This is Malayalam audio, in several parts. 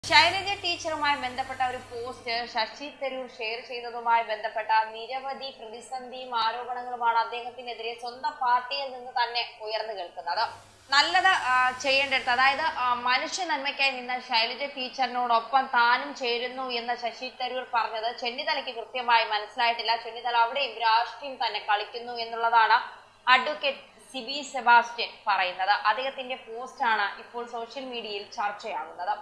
ശൈലജ ടീച്ചറുമായി ബന്ധപ്പെട്ട ഒരു പോസ്റ്റ് ശശി തരൂർ ഷെയർ ചെയ്തതുമായി ബന്ധപ്പെട്ട നിരവധി പ്രതിസന്ധിയും ആരോപണങ്ങളുമാണ് അദ്ദേഹത്തിനെതിരെ സ്വന്തം പാർട്ടിയിൽ നിന്ന് തന്നെ ഉയർന്നു കേൾക്കുന്നത് നല്ലത് ആ, ചെയ്യേണ്ടടുത്ത് അതായത് ആ, മനുഷ്യ നന്മയ്ക്കായി നിന്ന ശൈലജ ടീച്ചറിനോടൊപ്പം താനും ചേരുന്നു എന്ന് ശശി തരൂർ പറഞ്ഞത് ചെന്നിത്തലയ്ക്ക് കൃത്യമായി മനസ്സിലായിട്ടില്ല ചെന്നിത്തല അവിടെയും രാഷ്ട്രീയം തന്നെ കളിക്കുന്നു എന്നുള്ളതാണ് അഡ്വക്കേറ്റ് സിബി സെബാസ്റ്റ്യൻ പറയുന്നത് അദ്ദേഹത്തിന്റെ പോസ്റ്റാണ് ഇപ്പോൾ സോഷ്യൽ മീഡിയയിൽ ചർച്ചയാകുന്നത്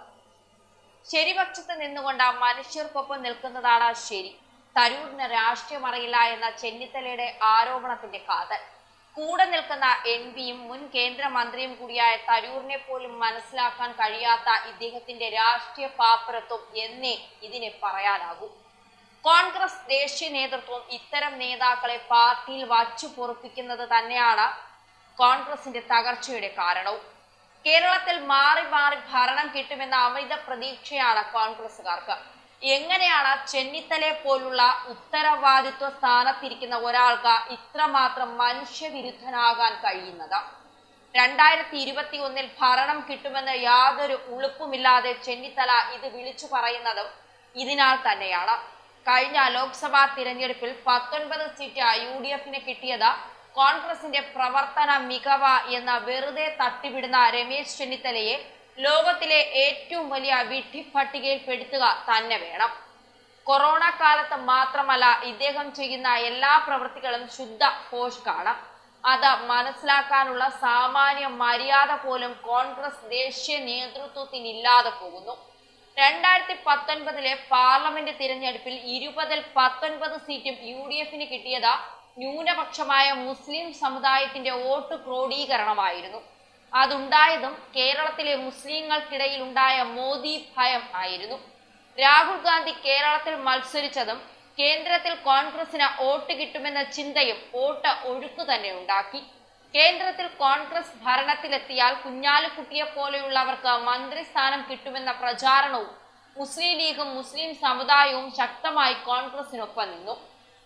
ശരിപക്ഷത്ത് നിന്നുകൊണ്ട് മനുഷ്യർക്കൊപ്പം നിൽക്കുന്നതാണ് ശരി തരൂരിന് രാഷ്ട്രീയം അറിയില്ല എന്ന ചെന്നിത്തലയുടെ ആരോപണത്തിന്റെ കാതൽ കൂടെ നിൽക്കുന്ന എം പിയും മുൻ കേന്ദ്രമന്ത്രിയും കൂടിയായ തരൂരിനെ പോലും മനസ്സിലാക്കാൻ കഴിയാത്ത ഇദ്ദേഹത്തിന്റെ രാഷ്ട്രീയ പാപ്പരത്വം എന്നേ ഇതിനെ പറയാനാകൂ കോൺഗ്രസ് ദേശീയ നേതൃത്വം ഇത്തരം നേതാക്കളെ പാർട്ടിയിൽ വച്ചു പൊറുപ്പിക്കുന്നത് തന്നെയാണ് കോൺഗ്രസിന്റെ തകർച്ചയുടെ കാരണവും കേരളത്തിൽ മാറി മാറി ഭരണം കിട്ടുമെന്ന അമിത പ്രതീക്ഷയാണ് കോൺഗ്രസുകാർക്ക് എങ്ങനെയാണ് ചെന്നിത്തലയെ പോലുള്ള ഉത്തരവാദിത്വ സ്ഥാനത്തിരിക്കുന്ന ഒരാൾക്ക് ഇത്രമാത്രം മനുഷ്യവിരുദ്ധനാകാൻ കഴിയുന്നത് രണ്ടായിരത്തി ഇരുപത്തി ഒന്നിൽ ഭരണം കിട്ടുമെന്ന് യാതൊരു ഉളുപ്പുമില്ലാതെ ചെന്നിത്തല ഇത് വിളിച്ചു പറയുന്നതും ഇതിനാൽ തന്നെയാണ് കഴിഞ്ഞ ലോക്സഭാ തിരഞ്ഞെടുപ്പിൽ പത്തൊൻപത് സീറ്റ് യു ഡി എഫിന് കിട്ടിയത് കോൺഗ്രസിന്റെ പ്രവർത്തന മികവ എന്ന വെറുതെ തട്ടിവിടുന്ന രമേശ് ചെന്നിത്തലയെ ലോകത്തിലെ ഏറ്റവും വലിയ വിഡ്ഢിപ്പട്ടികയിൽ പെടുത്തുക തന്നെ വേണം കൊറോണ കാലത്ത് മാത്രമല്ല ഇദ്ദേഹം ചെയ്യുന്ന എല്ലാ പ്രവൃത്തികളും ശുദ്ധ ഫോഷ്കാണ് അത് മനസ്സിലാക്കാനുള്ള സാമാന്യ മര്യാദ പോലും കോൺഗ്രസ് ദേശീയ നേതൃത്വത്തിനില്ലാതെ പോകുന്നു രണ്ടായിരത്തി പത്തൊൻപതിലെ പാർലമെന്റ് തിരഞ്ഞെടുപ്പിൽ ഇരുപതിൽ പത്തൊൻപത് സീറ്റും യു ഡി എഫിന് കിട്ടിയത് ന്യൂനപക്ഷമായ മുസ്ലിം സമുദായത്തിന്റെ വോട്ട് ക്രോഡീകരണമായിരുന്നു അതുണ്ടായതും കേരളത്തിലെ മുസ്ലിങ്ങൾക്കിടയിൽ ഉണ്ടായ മോദി ഭയം ആയിരുന്നു രാഹുൽ ഗാന്ധി കേരളത്തിൽ മത്സരിച്ചതും കേന്ദ്രത്തിൽ കോൺഗ്രസിന് വോട്ട് കിട്ടുമെന്ന ചിന്തയും വോട്ട് ഒഴുക്കു തന്നെ ഉണ്ടാക്കി കേന്ദ്രത്തിൽ കോൺഗ്രസ് ഭരണത്തിലെത്തിയാൽ കുഞ്ഞാലിക്കുട്ടിയെ പോലെയുള്ളവർക്ക് മന്ത്രിസ്ഥാനം കിട്ടുമെന്ന പ്രചാരണവും മുസ്ലിം ലീഗും മുസ്ലിം സമുദായവും ശക്തമായി കോൺഗ്രസിനൊപ്പം നിന്നു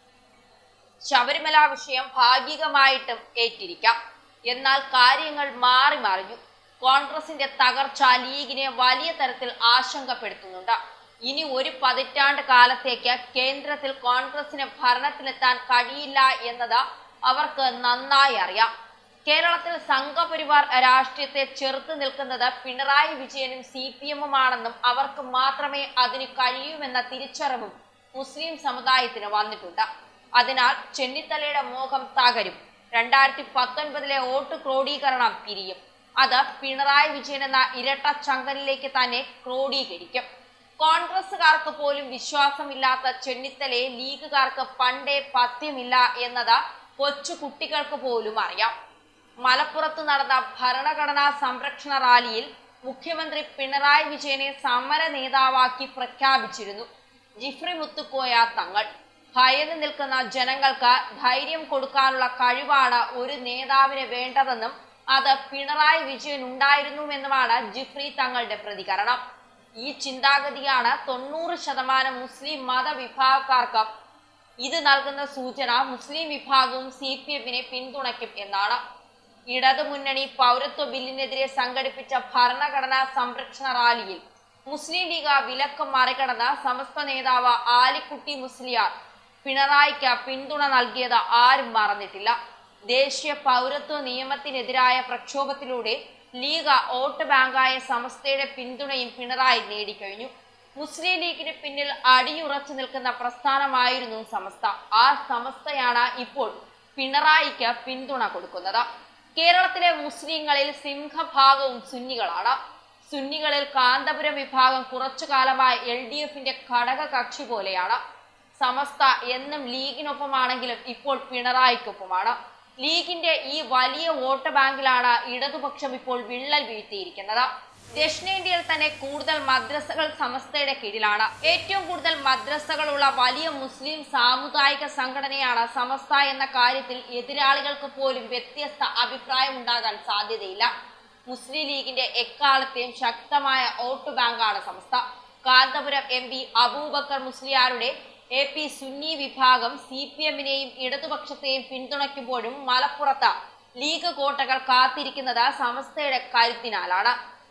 ശബരിമല വിഷയം ഭാഗികമായിട്ടും ഏറ്റിരിക്കാം എന്നാൽ കാര്യങ്ങൾ മാറി മറിഞ്ഞു കോൺഗ്രസിന്റെ തകർച്ച ലീഗിനെ വലിയ തരത്തിൽ ആശങ്കപ്പെടുത്തുന്നുണ്ട് ഇനി ഒരു പതിറ്റാണ്ട് കാലത്തേക്ക് കേന്ദ്രത്തിൽ കോൺഗ്രസിന് ഭരണത്തിലെത്താൻ കഴിയില്ല എന്നത് അവർക്ക് നന്നായി അറിയാം കേരളത്തിൽ സംഘപരിവാർ രാഷ്ട്രീയത്തെ ചെറുത്തു നിൽക്കുന്നത് പിണറായി വിജയനും സി പി എമ്മുമാണെന്നും അവർക്ക് മാത്രമേ അതിന് കഴിയൂമെന്ന തിരിച്ചറിവും മുസ്ലിം സമുദായത്തിന് വന്നിട്ടുണ്ട് അതിനാൽ ചെന്നിത്തലയുടെ മോഹം തകരും രണ്ടായിരത്തി പത്തൊൻപതിലെ വോട്ട് ക്രോഡീകരണം പിരിയും അത് പിണറായി വിജയൻ എന്ന ഇരട്ട ചങ്കനിലേക്ക് തന്നെ ക്രോഡീകരിക്കും കോൺഗ്രസുകാർക്ക് പോലും വിശ്വാസമില്ലാത്ത ചെന്നിത്തലയെ ലീഗുകാർക്ക് പണ്ടേ പഥ്യമില്ല എന്നത് കൊച്ചു കുട്ടികൾക്ക് പോലും അറിയാം മലപ്പുറത്ത് നടന്ന ഭരണഘടനാ സംരക്ഷണ റാലിയിൽ മുഖ്യമന്ത്രി പിണറായി വിജയനെ സമര നേതാവാക്കി പ്രഖ്യാപിച്ചിരുന്നു ജിഫ്രി മുത്തുക്കോയ തങ്ങൾ ഭയന്ന് നിൽക്കുന്ന ജനങ്ങൾക്ക് ധൈര്യം കൊടുക്കാനുള്ള കഴിവാണ് ഒരു നേതാവിന് വേണ്ടതെന്നും അത് പിണറായി വിജയൻ ഉണ്ടായിരുന്നുവെന്നുമാണ് ജിഫ്രി തങ്ങളുടെ പ്രതികരണം ഈ ചിന്താഗതിയാണ് തൊണ്ണൂറ് ശതമാനം മുസ്ലിം മതവിഭാഗക്കാർക്ക് ഇത് നൽകുന്ന സൂചന മുസ്ലിം വിഭാഗവും സി പി എമ്മിനെ പിന്തുണയ്ക്കും എന്നാണ് ഇടതുമുന്നണി പൗരത്വ ബില്ലിനെതിരെ സംഘടിപ്പിച്ച ഭരണഘടനാ സംരക്ഷണ റാലിയിൽ മുസ്ലിം ലീഗ് വിലക്ക് മറികടന്ന് സമസ്ത നേതാവ് ആലിക്കുട്ടി മുസ്ലിയാർ പിണറായിക്ക് പിന്തുണ നൽകിയത് ആരും മറന്നിട്ടില്ല ദേശീയ പൗരത്വ നിയമത്തിനെതിരായ പ്രക്ഷോഭത്തിലൂടെ ലീഗ് വോട്ട് ബാങ്കായ സമസ്തയുടെ പിന്തുണയും പിണറായി നേടിക്കഴിഞ്ഞു മുസ്ലിം ലീഗിന് പിന്നിൽ അടിയുറച്ചു നിൽക്കുന്ന പ്രസ്ഥാനമായിരുന്നു സമസ്ത ആ സമസ്തയാണ് ഇപ്പോൾ പിണറായിക്ക് പിന്തുണ കൊടുക്കുന്നത് കേരളത്തിലെ മുസ്ലിങ്ങളിൽ സിംഹഭാഗവും സുന്നികളാണ് സുന്നികളിൽ കാന്തപുരം വിഭാഗം കുറച്ചു കാലമായി എൽ ഡി എഫിന്റെ ഘടക കക്ഷി പോലെയാണ് സമസ്ത എന്നും ലീഗിനൊപ്പമാണെങ്കിലും ഇപ്പോൾ പിണറായിക്കൊപ്പമാണ് ലീഗിന്റെ ഈ വലിയ വോട്ട് ബാങ്കിലാണ് ഇടതുപക്ഷം ഇപ്പോൾ വിള്ളൽ വീഴ്ത്തിയിരിക്കുന്നത് ദക്ഷിണേന്ത്യയിൽ തന്നെ കൂടുതൽ മദ്രസകൾ സമസ്തയുടെ കീഴിലാണ് ഏറ്റവും കൂടുതൽ മദ്രസകളുള്ള വലിയ മുസ്ലിം സാമുദായിക സംഘടനയാണ് സമസ്ത എന്ന കാര്യത്തിൽ എതിരാളികൾക്ക് പോലും വ്യത്യസ്ത അഭിപ്രായം ഉണ്ടാകാൻ സാധ്യതയില്ല മുസ്ലിം ലീഗിന്റെ എക്കാലത്തെയും ശക്തമായ വോട്ട് ബാങ്കാണ് സമസ്ത കാന്തപുരം എം പി അബൂബക്കർ മുസ്ലിയാരുടെ എ പി സുന്നി വിഭാഗം സി പി എമ്മിനെയും ഇടതുപക്ഷത്തെയും പിന്തുണയ്ക്കുമ്പോഴും മലപ്പുറത്ത് ലീഗ് കോട്ടകൾ കാത്തിരിക്കുന്നത് സമസ്തയുടെ കരുത്തിനാലാണ്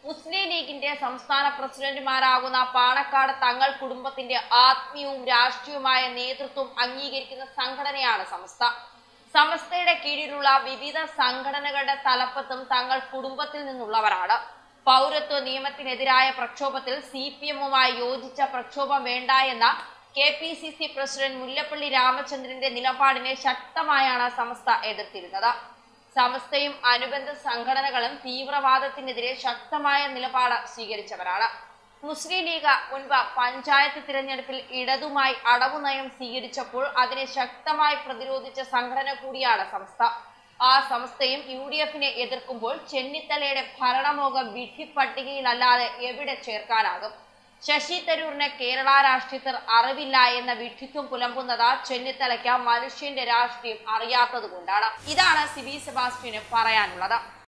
മുസ്ലിം ലീഗിന്റെ സംസ്ഥാന പ്രസിഡന്റുമാരാകുന്ന പാണക്കാട് തങ്ങൾ കുടുംബത്തിന്റെ ആത്മീയവും രാഷ്ട്രീയവുമായ നേതൃത്വം അംഗീകരിക്കുന്ന സംഘടനയാണ് സമസ്ത സമസ്തയുടെ കീഴിലുള്ള വിവിധ സംഘടനകളുടെ തലപ്പത്തും തങ്ങൾ കുടുംബത്തിൽ നിന്നുള്ളവരാണ് പൗരത്വ നിയമത്തിനെതിരായ പ്രക്ഷോഭത്തിൽ സി പി എമ്മുമായി യോജിച്ച പ്രക്ഷോഭം വേണ്ട എന്ന K P C C president Mullappally രാമചന്ദ്രന്റെ നിലപാടിനെ ശക്തമായാണ് സമസ്ത എതിർത്തിരുന്നത് സമസ്തയും അനുബന്ധ സംഘടനകളും തീവ്രവാദത്തിനെതിരെ ശക്തമായ നിലപാട് സ്വീകരിച്ചവരാണ് മുസ്ലിം ലീഗ് മുൻപ് പഞ്ചായത്ത് തിരഞ്ഞെടുപ്പിൽ ഇടതുമായി അടവു നയം സ്വീകരിച്ചപ്പോൾ അതിനെ ശക്തമായി പ്രതിരോധിച്ച സംഘടന കൂടിയാണ് സംസ്ഥ ആ സംസ്ഥയും യു ഡി എഫിനെ എതിർക്കുമ്പോൾ ചെന്നിത്തലയുടെ ഭരണമോഹം വിധി പട്ടികയിലല്ലാതെ എവിടെ ചേർക്കാനാകും ശശി തരൂരിന് കേരള രാഷ്ട്രീയത്തിൽ അറിവില്ല എന്ന വിഡ്ഢിത്വം പുലമ്പുന്നത് ചെന്നിത്തലയ്ക്ക് മനുഷ്യന്റെ രാഷ്ട്രീയം അറിയാത്തത് കൊണ്ടാണ് ഇതാണ് സിബി സെബാസ്റ്റ്യന് പറയാനുള്ളത്